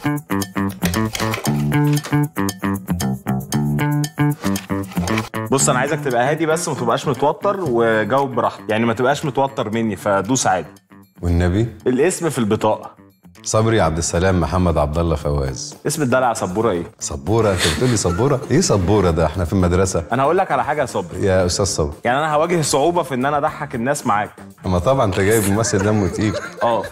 بص انا عايزك تبقى هادي بس ما تبقاش متوتر وجاوب براحتك يعني ما تبقاش متوتر مني فدوس عادي والنبي الاسم في البطاقه صبري عبد السلام محمد عبد الله فواز اسم الدلع سبوره ايه سبوره انت بتقول لي سبوره ايه سبوره ده احنا في المدرسه انا هقول لك على حاجه يا صبري يا استاذ صبري يعني انا هواجه صعوبه في ان انا اضحك الناس معاك اما طبعا انت جايب ممثل دمه تقيل اه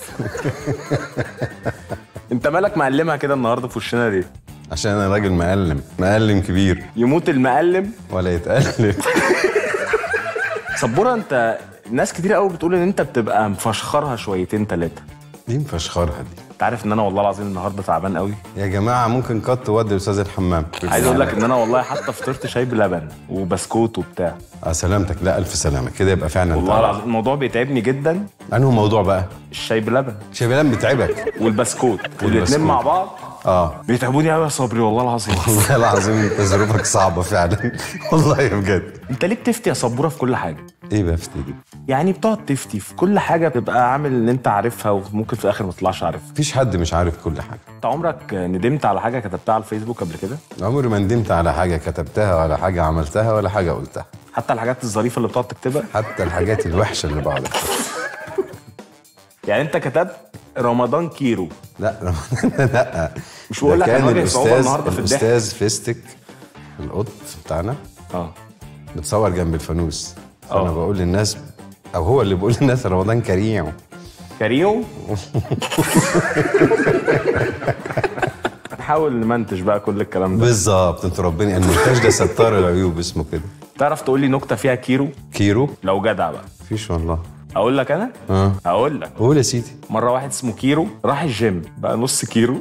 انت مالك مقلمها كده النهارده في وشنا ليه عشان انا راجل مقلم مقلم كبير يموت المقلم ولا يتقلب سبوره انت ناس كتير قوي بتقول ان انت بتبقى مفشخرها شويتين ثلاثه دي مفشخرها دي انت عارف ان انا والله العظيم النهارده تعبان قوي يا جماعه ممكن قط تودي الاستاذ الحمام عايز اقول لك ان انا والله حتى فطرت شاي بلبن وبسكوت وبتاع اه سلامتك لا الف سلامه كده يبقى فعلا والله العظيم الموضوع بيتعبني جدا انه موضوع بقى الشاي بلبن شبلان بتعبك والبسكوت والبسكوت. الاثنين مع بعض اه بيتعبوني قوي يا صبري والله العظيم والله العظيم انت ظروفك صعبه فعلا والله بجد انت ليه بتفتي يا سبوره في كل حاجه ايه بفتي دي يعني بتقعد تفتي في كل حاجه بتبقى عامل ان انت عارفها وممكن في الاخر ما تطلعش عارفها مفيش حد مش عارف كل حاجه انت عمرك ندمت على حاجه كتبتها على الفيسبوك قبل كده عمري ما ندمت على حاجه كتبتها ولا حاجه عملتها ولا حاجه قلتها حتى الحاجات الظريفه اللي بتقعد تكتبها حتى الحاجات الوحشه اللي بقعد أكتبها. يعني انت كتبت رمضان كيرو لا لا مش بقول ده لك كان هنواجه صعوبة الاستاذ النهاردة في الضحك. الاستاذ فيستك القط بتاعنا اه بتصور جنب الفانوس فانا آه. بقول للناس او هو اللي بيقول للناس رمضان كريم كريو نحاول نمنتج بقى كل الكلام ده بالظبط انتوا ربنا المونتاج ده ستار العيوب اسمه كده تعرف تقول لي نكته فيها كيرو كيرو لو جدع بقى مفيش والله اقول لك انا اه اقول لك قول يا سيدي مره واحد اسمه كيرو راح الجيم بقى نص كيرو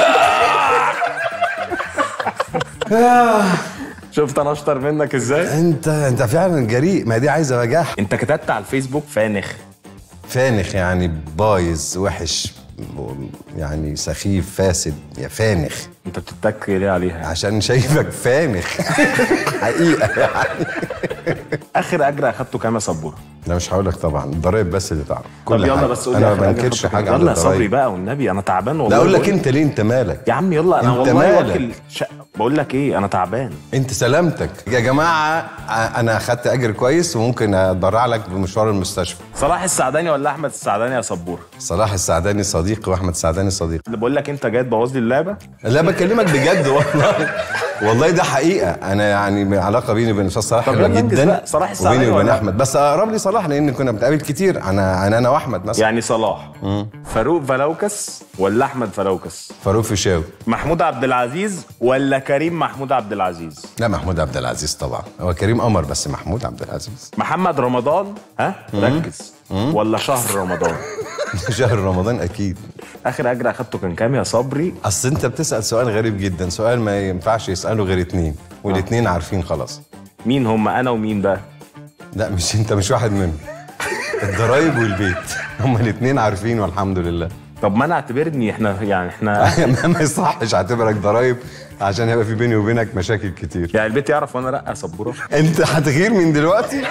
شفت انا اشطر منك ازاي انت انت فعلا جريء ما دي عايزه بجاح انت كتبت على الفيسبوك فانخ فانخ يعني بايظ وحش يعني سخيف فاسد يا فانخ انت بتتك ليه عليها عشان شايفك فانخ حقيقه يعني اخر اجر اخدته كام يا سبوره لا مش هقول لك طبعا الضرايب بس اللي تعرف طب يلا حاجة. بس قول انا لي ما آخر أجر بنكرش أخدته كام؟ حاجه على يلا يا صبري الضرايب بقى والنبي انا تعبان والله لا اقول لك بقول- انت ليه انت مالك يا عم يلا انا أنت والله مالك؟ واكل ش... بقول لك ايه انا تعبان انت سلامتك يا جماعه انا اخدت اجر كويس وممكن اتبرع لك بمشوار المستشفى صلاح السعداني ولا احمد السعداني يا سبوره صلاح السعداني صديقي واحمد السعداني صديقي اللي بقول لك انت جاي تبوظ لي اللعبه لا بكلمك بجد والله والله ده حقيقه انا يعني علاقه بيني وبين الاستاذ صلاح طب حلوه يلا انجز جدا بقى. صلاح السعداني وبيني وبين ولا- احمد بس اقرب لي صلاح لان كنا بنتقابل كتير انا انا انا واحمد مثلا يعني صلاح فاروق فلوكس ولا احمد فلوكس فاروق فيشاوي محمود عبد العزيز ولا كريم محمود عبد العزيز لا محمود عبد العزيز طبعا هو كريم قمر بس محمود عبد العزيز محمد رمضان ها ركز ولا شهر رمضان شهر رمضان اكيد اخر اجر اخدته كان كام يا صبري اصل انت بتسال سؤال غريب جدا سؤال ما ينفعش يساله غير اتنين والاتنين عارفين خلاص مين هم انا ومين بقى لا مش انت مش واحد منهم الضرايب والبيت هما الاتنين عارفين والحمد لله طب ما انا اعتبرني احنا يعني احنا ما ما يصحش اعتبرك ضرايب عشان هيبقى في بيني وبينك مشاكل كتير يعني البيت يعرف وانا لا يا سبوره انت هتغير من دلوقتي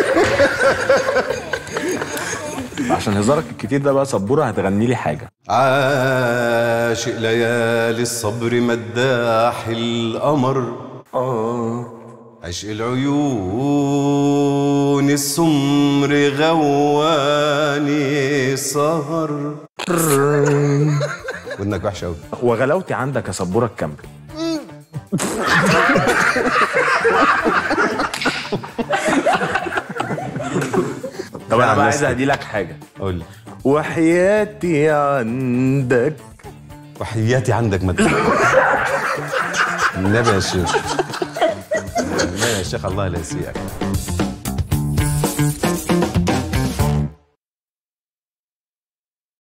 عشان هزارك الكتير ده بقى سبوره هتغني لي حاجه عاشق ليالي الصبر مداح القمر عشق العيون السمر غواني سهر ودنك وحشه قوي وغلاوتي عندك يا سبوره الكامل طب انا بقى عايز اهدي لك حاجه قول لي وحياتي عندك وحياتي عندك مد النبي يا شيخ النبي يا شيخ الله لا يسيئك